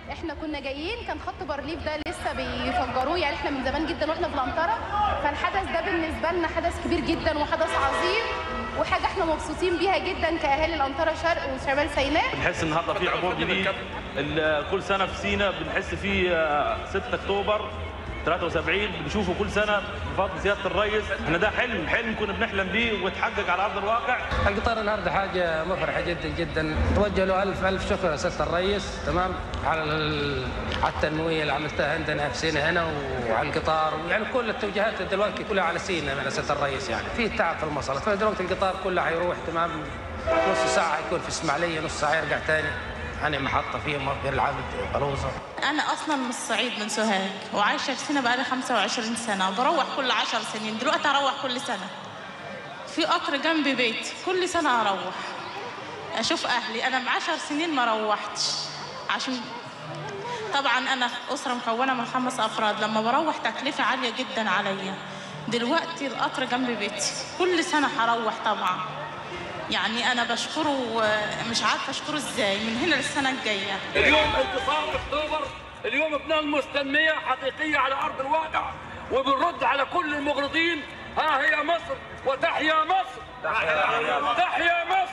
احنا كنا جايين كان خط بارليف ده لسه بيفجروه يعني احنا من زمان جدا واحنا في الانطره فالحدث ده بالنسبه لنا حدث كبير جدا وحدث عظيم وحاجه احنا مبسوطين بيها جدا كاهالي الانطره شرق وشمال سيناء بنحس النهارده في عبور جديد ال- كل سنه في سينا بنحس في آه، 6 اكتوبر 73 بنشوفه كل سنه بفضل سياده الرئيس احنا ده حلم حلم كنا بنحلم بيه وتحقق على ارض الواقع القطار النهارده حاجه مفرحه جدا جدا توجه له الف الف شكر يا سياده الرئيس تمام على ال- على التنميه اللي عملتها عندنا في سينا هنا وعلى القطار يعني كل التوجيهات دلوقتي كلها على سينا من سياده الرئيس يعني في تعب في المصالح فدلوقتي القطار كله حيروح تمام نص ساعه يكون في اسماعيليه نص ساعه يرجع تاني يعني محطه فيه غير العابد بلوزه أنا أصلا من الصعيد من سوهاج وعايشة في سينا بقالي 25 سنة وبروح كل 10 سنين دلوقتي أروح كل سنة في قطر جنب بيتي كل سنة أروح أشوف أهلي أنا من 10 سنين ما روحتش عشان طبعا أنا أسرة مكونة من خمس أفراد لما بروح تكلفة عالية جدا عليا دلوقتي القطر جنب بيتي كل سنة هروح طبعا يعني أنا بشكره آه، مش عارفة أشكره إزاي من هنا للسنة الجاية اليوم انتصار اكتوبر اليوم بنلمس تنميه حقيقيه على ارض الواقع وبنرد على كل المغرضين ها هي مصر وتحيا مصر تحيا مصر